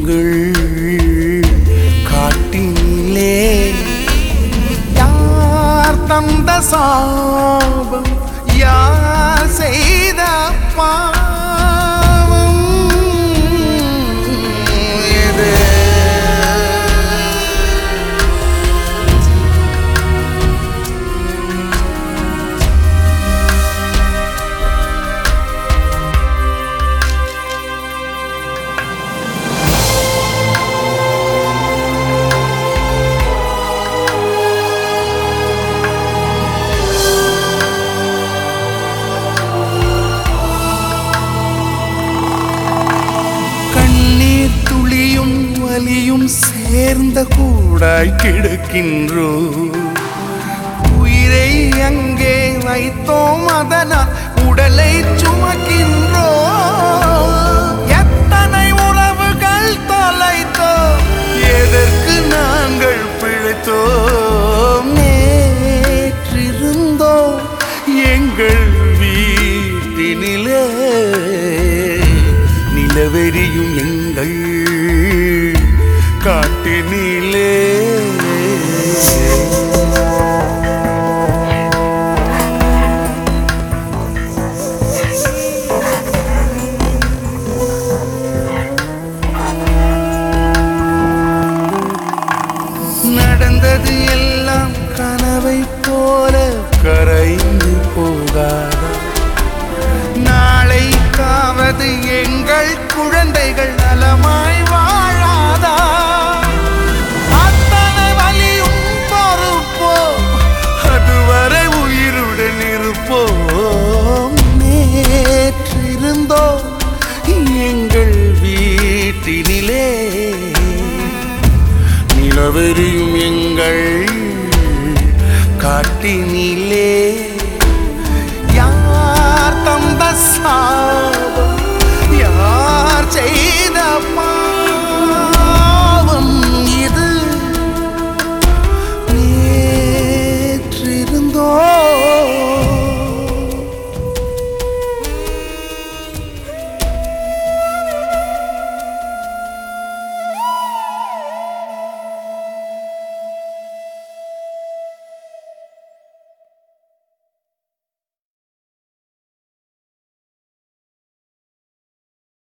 எங்கள் காட்டினிலே யார் தந்த சாபம் யார் செய்த பாவம் இது கண்ணீர் துளியும் வலியும் சேர்ந்த கூடாய் கிடக்கின்றோ உயிரை அங்கே வைத்தோம் அதனால் உடலை சுமக்கின்றோ எத்தனை உறவுகள் தொலைத்தோம் எதற்கு நாங்கள் பிழைத்தோம் நேற்றிருந்தோம் எங்கள் வீட்டினிலே நிலவெறியும் எங்கள் காட்டினிலே நடந்தது எல்லாம் கனவை போல கரைந்து போகாதா நாளைக்காவது எங்கள் குழந்தைகள் நலமாய் வாழாதா அத்தனை வலியும் பொறுப்போ அதுவரை உயிருடன் இருப்போம் நேற்றிருந்தோ எங்கள் வீட்டினிலே நிலவெறியும் எங்கள் காட்டினிலே